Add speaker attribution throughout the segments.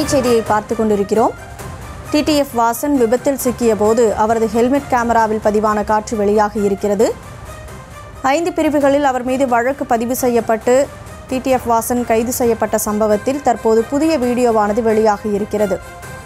Speaker 1: அண்மை செய்தியை பார்த்து கொண்டிருக்கிறோம் டிடிஎஃப் வாசன் விபத்தில் சிக்கிய போது அவரது ஹெல்மெட் கேமராவில் பதிவான காட்சி வெளியாகி இருக்கிறது ஐந்து பிரிவுகளில் அவர் மீது வழக்கு பதிவு செய்யப்பட்டு டிடிஎஃப் வாசன் கைது செய்யப்பட்ட சம்பவத்தில் தற்போது புதிய வீடியோவானது வெளியாகி இருக்கிறது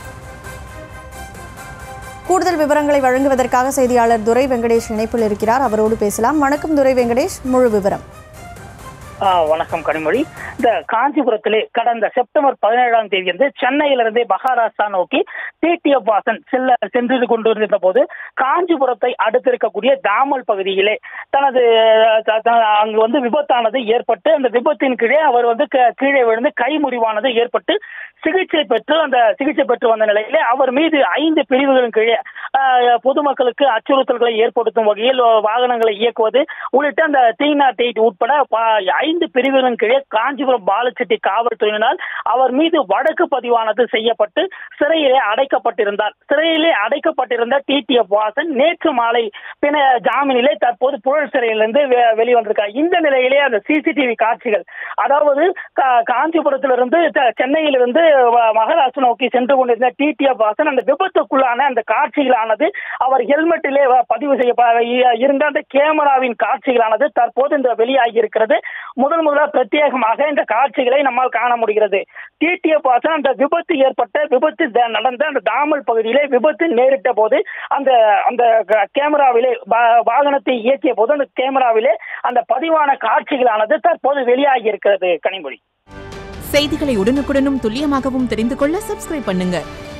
Speaker 1: கூடுதல் விவரங்களை வழங்குவதற்காக செய்தியாளர் துரை வெங்கடேஷ் இணைப்பில் இருக்கிறார் அவரோடு பேசலாம் வணக்கம் துரை வெங்கடேஷ் முழு விவரம்
Speaker 2: ஆ, வணக்கம் கனிமொழி இந்த காஞ்சிபுரத்திலே கடந்த செப்டம்பர் பதினேழாம் தேதி வந்து சென்னையிலிருந்து மகாராஷ்டிரா நோக்கி டிடிஎஃப் வாசன் செல்ல சென்று கொண்டிருந்த போது காஞ்சிபுரத்தை அடுத்திருக்கக்கூடிய தாமல் பகுதியிலே தனது த- த- அங்கு வந்து விபத்தானது ஏற்பட்டு அந்த விபத்தின் கீழே அவர் வந்து க- கீழே விழுந்து கை முறிவானது ஏற்பட்டு சிகிச்சை பெற்று அந்த சிகிச்சை பெற்று வந்த நிலையிலே அவர் மீது ஐந்து பிரிவுகளின் கீழே ஆ, பொதுமக்களுக்கு அச்சுறுத்தல்களை ஏற்படுத்தும் வகையில் வாகனங்களை இயக்குவது உள்ளிட்ட அந்த த்ரீ நாட் எயிட் உட்பட ப- ஐந்து பிரிவுகளின் கீழே காஞ்சிபுரம் பாலச்செட்டி காவல்துறையினால் அவர் மீது வழக்கு பதிவானது செய்யப்பட்டு சிறையிலே அடைக்கப்பட்டிருந்தார் சிறையிலே அடைக்கப்பட்டிருந்த டிடிஎஃப் வாசன் நேற்று மாலை பின ஜாமீனிலே தற்போது புழல் சிறையிலிருந்து வெ- வெளிவந்திருக்கார் இந்த நிலையிலே அந்த சிசிடிவி காட்சிகள் அதாவது கா- காஞ்சிபுரத்திலிருந்து த- சென்னையிலிருந்து வ- மகாராஷ்டிரா நோக்கி சென்று கொண்டிருந்த டிடிஎஃப் வாசன் அந்த விபத்துக்குள்ளான அந்த காட்சிகளானது அவர் ஹெல்மெட்டிலே வ- பதிவு செய்ய இருந்த அந்த கேமராவின் காட்சிகளானது தற்போது இந்த வெளியாகி இருக்கிறது முதல் முதலாக பிரத்யேகமாக இந்த காட்சிகளை நம்மால் காண முடிகிறது டிடிஎஃப் வாசன் அந்த விபத்து ஏற்பட்ட விபத்து த- நடந்த அந்த தாமல் பகுதியிலே விபத்து நேரிட்ட போது அந்த அந்த க- கேமராவிலே வா- வாகனத்தை இயக்கிய போது அந்த கேமராவிலே அந்த பதிவான காட்சிகளானது தற்போது வெளியாகி இருக்கிறது கனிமொழி
Speaker 3: செய்திகளை உடனுக்குடனும் துல்லியமாகவும் தெரிந்து கொள்ள சப்ஸ்கிரைப் பண்ணுங்க